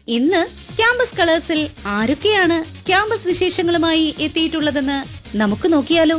ഇന്ന് ക്യാമ്പസ് കളേഴ്സിൽ ആരൊക്കെയാണ് ക്യാമ്പസ് വിശേഷങ്ങളുമായി എത്തിയിട്ടുള്ളതെന്ന് നമുക്ക് നോക്കിയാലോ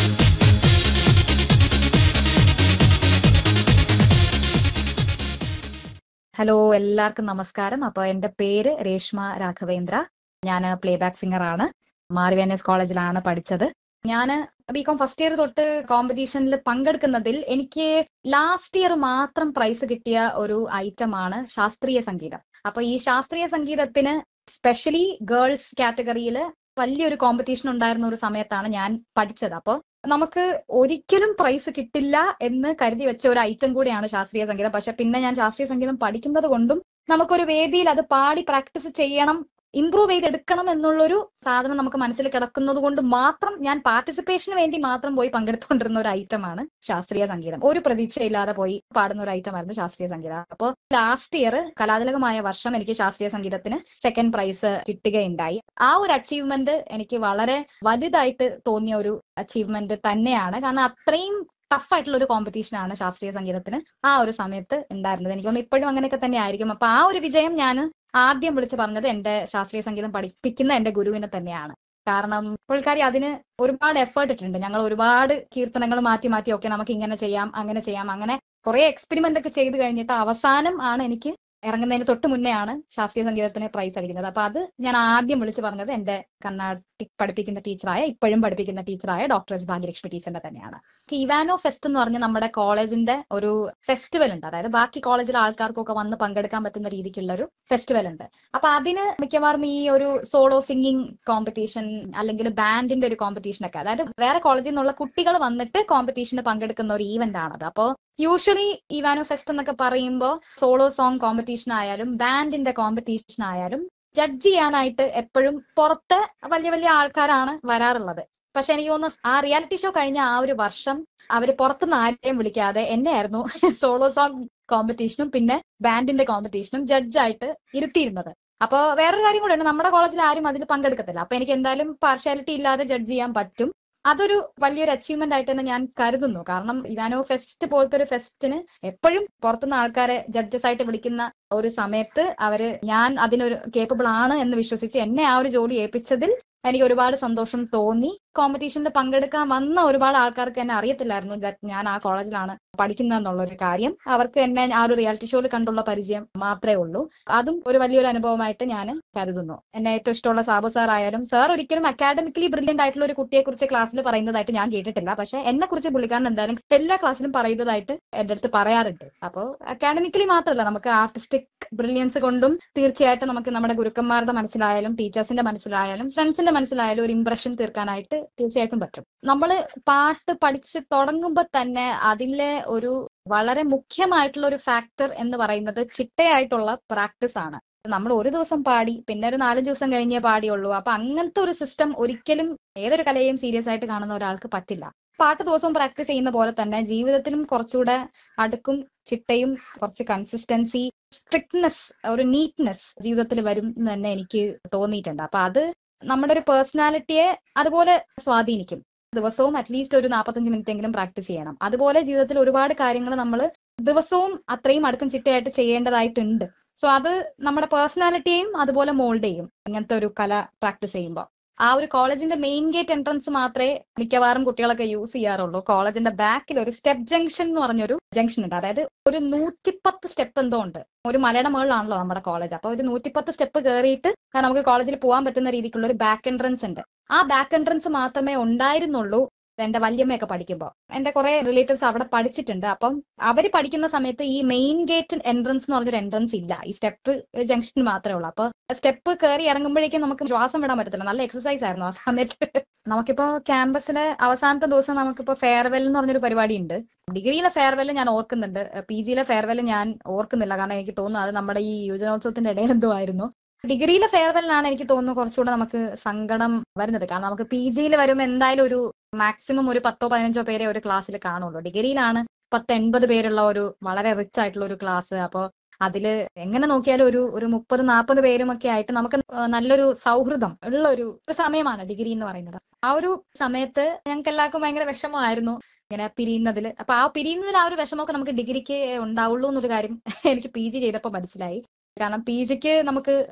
ഹലോ എല്ലാവർക്കും നമസ്കാരം അപ്പൊ എന്റെ പേര് രേഷ്മ രാഘവേന്ദ്ര ഞാൻ പ്ലേബാക്ക് സിംഗർ ആണ് മാറിവേനസ് കോളേജിലാണ് പഠിച്ചത് ഞാൻ ബികോം ഫസ്റ്റ് ഇയർ തൊട്ട് കോമ്പറ്റീഷനിൽ പങ്കെടുക്കുന്നതിൽ എനിക്ക് ലാസ്റ്റ് ഇയർ മാത്രം പ്രൈസ് കിട്ടിയ ഒരു ഐറ്റം ആണ് ശാസ്ത്രീയ സംഗീതം അപ്പൊ ഈ ശാസ്ത്രീയ സംഗീതത്തിന് സ്പെഷ്യലി ഗേൾസ് കാറ്റഗറിയിൽ വലിയൊരു കോമ്പറ്റീഷൻ ഉണ്ടായിരുന്ന ഒരു സമയത്താണ് ഞാൻ പഠിച്ചത് അപ്പോൾ നമുക്ക് ഒരിക്കലും പ്രൈസ് കിട്ടില്ല എന്ന് കരുതി വെച്ച ഒരു ഐറ്റം കൂടിയാണ് ശാസ്ത്രീയ സംഗീതം പക്ഷെ പിന്നെ ഞാൻ ശാസ്ത്രീയ സംഗീതം പഠിക്കുന്നത് കൊണ്ടും നമുക്കൊരു വേദിയിൽ അത് പാടി പ്രാക്ടീസ് ചെയ്യണം ഇംപ്രൂവ് ചെയ്തെടുക്കണം എന്നുള്ളൊരു സാധനം നമുക്ക് മനസ്സിൽ കിടക്കുന്നത് കൊണ്ട് മാത്രം ഞാൻ പാർട്ടിസിപ്പേഷന് വേണ്ടി മാത്രം പോയി പങ്കെടുത്തുകൊണ്ടിരുന്ന ഒരു ഐറ്റമാണ് ശാസ്ത്രീയ സംഗീതം ഒരു പ്രതീക്ഷയില്ലാതെ പോയി പാടുന്ന ഒരു ഐറ്റമായിരുന്നു ശാസ്ത്രീയ സംഗീതം അപ്പോൾ ലാസ്റ്റ് ഇയർ കലാതിലകമായ വർഷം എനിക്ക് ശാസ്ത്രീയ സംഗീതത്തിന് സെക്കൻഡ് പ്രൈസ് കിട്ടുകയുണ്ടായി ആ ഒരു അച്ചീവ്മെന്റ് എനിക്ക് വളരെ വലുതായിട്ട് തോന്നിയ ഒരു അച്ചീവ്മെന്റ് തന്നെയാണ് കാരണം അത്രയും ടഫ് ആയിട്ടുള്ള ഒരു കോമ്പറ്റീഷൻ ആണ് ശാസ്ത്രീയ സംഗീതത്തിന് ആ ഒരു സമയത്ത് ഉണ്ടായിരുന്നത് എനിക്ക് തോന്നുന്നു ഇപ്പോഴും അങ്ങനെയൊക്കെ തന്നെ ആയിരിക്കും അപ്പൊ ആ ഒരു വിജയം ഞാൻ ആദ്യം വിളിച്ചു പറഞ്ഞത് എന്റെ ശാസ്ത്രീയ സംഗീതം പഠിപ്പിക്കുന്ന എന്റെ ഗുരുവിനെ തന്നെയാണ് കാരണം പുള്ളിക്കാരി അതിന് ഒരുപാട് എഫേർട്ട് ഇട്ടിട്ടുണ്ട് ഞങ്ങൾ ഒരുപാട് കീർത്തനങ്ങൾ മാറ്റി മാറ്റി ഒക്കെ നമുക്ക് ഇങ്ങനെ ചെയ്യാം അങ്ങനെ ചെയ്യാം അങ്ങനെ കുറെ എക്സ്പെരിമെന്റ് ഒക്കെ ചെയ്ത് കഴിഞ്ഞിട്ട് അവസാനം ആണ് എനിക്ക് ഇറങ്ങുന്നതിന് തൊട്ട് മുന്നേ ആണ് ശാസ്ത്രീയ സംഗീതത്തിന് പ്രൈസ് അടിക്കുന്നത് അപ്പൊ അത് ഞാൻ ആദ്യം വിളിച്ചു പറഞ്ഞത് എന്റെ കർണാട്ടിക് പഠിപ്പിക്കുന്ന ടീച്ചറായ ഇപ്പോഴും പഠിപ്പിക്കുന്ന ടീച്ചറായ ഡോക്ടർ എസ് ഭാഗ്യലക്ഷ്മി ടീച്ചറിന്റെ തന്നെയാണ് ഇവാനോ ഫെസ്റ്റ് എന്ന് പറഞ്ഞ നമ്മുടെ കോളേജിന്റെ ഒരു ഫെസ്റ്റിവൽ ഉണ്ട് അതായത് ബാക്കി കോളേജിലെ ആൾക്കാർക്കൊക്കെ വന്ന് പങ്കെടുക്കാൻ പറ്റുന്ന രീതിക്കുള്ള ഒരു ഫെസ്റ്റിവൽ ഉണ്ട് അപ്പൊ അതിന് മിക്കവാറും ഈ ഒരു സോളോ സിംഗിങ് കോമ്പറ്റീഷൻ അല്ലെങ്കിൽ ബാൻഡിന്റെ ഒരു കോമ്പറ്റീഷൻ ഒക്കെ അതായത് വേറെ കോളേജിൽ നിന്നുള്ള കുട്ടികൾ വന്നിട്ട് കോമ്പറ്റീഷന് പങ്കെടുക്കുന്ന ഒരു ഈവന്റ് ആണത് അപ്പോൾ യൂഷ്വലി ഇവാനോ ഫെസ്റ്റ് എന്നൊക്കെ പറയുമ്പോൾ സോളോ സോങ് കോമ്പറ്റീഷൻ ആയാലും ബാൻഡിന്റെ കോമ്പറ്റീഷൻ ആയാലും ജഡ്ജ് ചെയ്യാനായിട്ട് എപ്പോഴും പുറത്തെ വലിയ വലിയ ആൾക്കാരാണ് വരാറുള്ളത് പക്ഷെ എനിക്ക് തോന്നുന്നു ആ റിയാലിറ്റി ഷോ കഴിഞ്ഞ ആ ഒരു വർഷം അവര് പുറത്തുനിന്ന് ആരെയും വിളിക്കാതെ എന്നെ ആയിരുന്നു സോളോ സോങ് കോമ്പറ്റീഷനും പിന്നെ ബാൻഡിന്റെ കോമ്പറ്റീഷനും ജഡ്ജായിട്ട് ഇരുത്തിയിരുന്നത് അപ്പൊ വേറൊരു കാര്യം കൂടെ ഉണ്ട് നമ്മുടെ കോളേജിൽ ആരും അതിൽ പങ്കെടുക്കത്തില്ല അപ്പൊ എനിക്ക് എന്തായാലും പാർഷ്യാലിറ്റി ഇല്ലാതെ ജഡ്ജ് ചെയ്യാൻ പറ്റും അതൊരു വലിയൊരു അച്ചീവ്മെന്റ് ആയിട്ട് തന്നെ ഞാൻ കരുതുന്നു കാരണം ഇവാനോ ഫെസ്റ്റ് പോലത്തെ ഒരു ഫെസ്റ്റിന് എപ്പോഴും പുറത്തുനിന്ന് ആൾക്കാരെ ജഡ്ജസ് ആയിട്ട് വിളിക്കുന്ന ഒരു സമയത്ത് അവര് ഞാൻ അതിനൊരു കേപ്പബിൾ ആണ് എന്ന് വിശ്വസിച്ച് എന്നെ ആ ഒരു ജോലി ഏൽപ്പിച്ചതിൽ എനിക്ക് ഒരുപാട് സന്തോഷം തോന്നി കോമ്പറ്റീഷനിൽ പങ്കെടുക്കാൻ വന്ന ഒരുപാട് ആൾക്കാർക്ക് എന്നെ അറിയത്തില്ലായിരുന്നു that ഞാൻ ആ കോളേജിലാണ് പഠിക്കുന്നത് എന്നുള്ള ഒരു കാര്യം അവർക്ക് എന്നെ ആ ഒരു റിയാലിറ്റി ഷോയിൽ കണ്ടുള്ള പരിചയം മാത്രമേ ഉള്ളൂ അതും ഒരു വലിയൊരു അനുഭവമായിട്ട് ഞാൻ കരുതുന്നു എന്നെ ഏറ്റവും ഇഷ്ടമുള്ള സാബു സാർ ആയാലും സാർ ഒരിക്കലും അക്കാഡമിക്കലി ബ്രില്യന്റ് ആയിട്ടുള്ള ഒരു കുട്ടിയെ കുറിച്ച് ക്ലാസ്സിൽ പറയുന്നതായിട്ട് ഞാൻ കേട്ടിട്ടില്ല പക്ഷെ എന്നെ കുറിച്ച് പുള്ളിക്കാരൻ എന്തായാലും എല്ലാ ക്ലാസ്സിലും പറയുന്നതായിട്ട് എന്റെ അടുത്ത് പറയാറുണ്ട് അപ്പോൾ അക്കാഡമിക്കലി മാത്രമല്ല നമുക്ക് ആർട്ടിസ്റ്റിക് ബ്രില്യൻസ് കൊണ്ടും തീർച്ചയായിട്ടും നമുക്ക് നമ്മുടെ ഗുരുക്കന്മാരുടെ മനസ്സിലായാലും ടീച്ചേഴ്സിന്റെ മനസ്സിലായാലും ഫ്രണ്ട്സിന്റെ മനസ്സിലായാലും ഒരു ഇംപ്രഷൻ തീർക്കാനായിട്ട് തീർച്ചയായിട്ടും പറ്റും നമ്മൾ പാട്ട് പഠിച്ച് തുടങ്ങുമ്പോൾ തന്നെ അതിലെ ഒരു വളരെ മുഖ്യമായിട്ടുള്ള ഒരു ഫാക്ടർ എന്ന് പറയുന്നത് ചിട്ടയായിട്ടുള്ള പ്രാക്ടീസ് ആണ് നമ്മൾ ഒരു ദിവസം പാടി പിന്നെ ഒരു നാലഞ്ച് ദിവസം കഴിഞ്ഞേ പാടിയുള്ളൂ അപ്പൊ അങ്ങനത്തെ ഒരു സിസ്റ്റം ഒരിക്കലും ഏതൊരു കലയെയും സീരിയസ് ആയിട്ട് കാണുന്ന ഒരാൾക്ക് പറ്റില്ല പാട്ട് ദിവസവും പ്രാക്ടീസ് ചെയ്യുന്ന പോലെ തന്നെ ജീവിതത്തിലും കുറച്ചുകൂടെ അടുക്കും ചിട്ടയും കുറച്ച് കൺസിസ്റ്റൻസി സ്ട്രിക്ട്നെസ് ഒരു നീറ്റ്നെസ് ജീവിതത്തിൽ വരും എന്ന് തന്നെ എനിക്ക് തോന്നിയിട്ടുണ്ട് അപ്പൊ അത് നമ്മുടെ ഒരു പേഴ്സണാലിറ്റിയെ അതുപോലെ സ്വാധീനിക്കും ദിവസവും അറ്റ്ലീസ്റ്റ് ഒരു നാൽപ്പത്തഞ്ച് മിനിറ്റ് എങ്കിലും പ്രാക്ടീസ് ചെയ്യണം അതുപോലെ ജീവിതത്തിൽ ഒരുപാട് കാര്യങ്ങൾ നമ്മൾ ദിവസവും അത്രയും അടുക്കും ചിട്ടയായിട്ട് ചെയ്യേണ്ടതായിട്ടുണ്ട് സോ അത് നമ്മുടെ പേഴ്സണാലിറ്റിയെയും അതുപോലെ മോൾഡ് ചെയ്യും ഇങ്ങനത്തെ ഒരു കല പ്രാക്ടീസ് ചെയ്യുമ്പോൾ ആ ഒരു കോളേജിന്റെ മെയിൻ ഗേറ്റ് എൻട്രൻസ് മാത്രമേ മിക്കവാറും കുട്ടികളൊക്കെ യൂസ് ചെയ്യാറുള്ളൂ കോളേജിന്റെ ബാക്കിൽ ഒരു സ്റ്റെപ്പ് ജംഗ്ഷൻ എന്ന് പറഞ്ഞൊരു ജംഗ്ഷൻ ഉണ്ട് അതായത് ഒരു നൂറ്റിപ്പത്ത് സ്റ്റെപ്പ് എന്തോ ഉണ്ട് ഒരു മലയുടെ മുകളിലാണല്ലോ നമ്മുടെ കോളേജ് അപ്പൊ ഒരു നൂറ്റിപ്പത്ത് സ്റ്റെപ്പ് കയറിയിട്ട് നമുക്ക് കോളേജിൽ പോകാൻ പറ്റുന്ന രീതിക്കുള്ള ഒരു ബാക്ക് എൻട്രൻസ് ഉണ്ട് ആ ബാക്ക് എൻട്രൻസ് മാത്രമേ ഉണ്ടായിരുന്നുള്ളൂ എന്റെ വല്യമ്മയൊക്കെ പഠിക്കുമ്പോൾ എന്റെ കുറെ റിലേറ്റീവ്സ് അവിടെ പഠിച്ചിട്ടുണ്ട് അപ്പം അവര് പഠിക്കുന്ന സമയത്ത് ഈ മെയിൻ ഗേറ്റ് എൻട്രൻസ് എന്ന് പറഞ്ഞൊരു എൻട്രൻസ് ഇല്ല ഈ സ്റ്റെപ്പ് ജംഗ്ഷൻ മാത്രമേ ഉള്ളൂ അപ്പൊ സ്റ്റെപ്പ് കയറി ഇറങ്ങുമ്പോഴേക്കും നമുക്ക് ശ്വാസം വിടാൻ പറ്റത്തില്ല നല്ല എക്സസൈസ് ആയിരുന്നു ആ സമയത്ത് നമുക്കിപ്പോ ക്യാമ്പസിലെ അവസാനത്തെ ദിവസം നമുക്കിപ്പോ ഫെയർവെൽ എന്ന് പറഞ്ഞൊരു പരിപാടി ഉണ്ട് ഡിഗ്രിയിലെ ഫെയർവെൽ ഞാൻ ഓർക്കുന്നുണ്ട് പി ജിയിലെ ഫെയർവെൽ ഞാൻ ഓർക്കുന്നില്ല കാരണം എനിക്ക് തോന്നുന്നു അത് നമ്മുടെ ഈ യുവജനോത്സവത്തിന്റെ ഇടയിൽ എന്തോ ആയിരുന്നു ഡിഗ്രിയിലെ ഫെയർവെല്ലിനാണ് എനിക്ക് തോന്നുന്നു കുറച്ചുകൂടെ നമുക്ക് സങ്കടം വരുന്നത് കാരണം നമുക്ക് പി ജിയിൽ വരുമ്പോൾ എന്തായാലും ഒരു മാക്സിമം ഒരു പത്തോ പതിനഞ്ചോ പേരെ ഒരു ക്ലാസ്സിൽ കാണുള്ളൂ ഡിഗ്രിയിലാണ് പത്ത് എൺപത് പേരുള്ള ഒരു വളരെ റിച്ച് ആയിട്ടുള്ള ഒരു ക്ലാസ് അപ്പോൾ അതില് എങ്ങനെ നോക്കിയാലും ഒരു ഒരു മുപ്പത് നാൽപ്പത് പേരും ഒക്കെ ആയിട്ട് നമുക്ക് നല്ലൊരു സൗഹൃദം ഉള്ള ഒരു ഒരു സമയമാണ് ഡിഗ്രി എന്ന് പറയുന്നത് ആ ഒരു സമയത്ത് ഞങ്ങൾക്ക് എല്ലാവർക്കും ഭയങ്കര വിഷമമായിരുന്നു ഇങ്ങനെ പിരിയുന്നതിൽ അപ്പൊ ആ പിരിയുന്നതിൽ ആ ഒരു വിഷമമൊക്കെ നമുക്ക് ഡിഗ്രിക്ക് ഉണ്ടാവുള്ളൂ എന്നൊരു കാര്യം എനിക്ക് പി ജി ചെയ്തപ്പോൾ മനസ്സിലായി കാരണം പി ജിക്ക് നമുക്ക്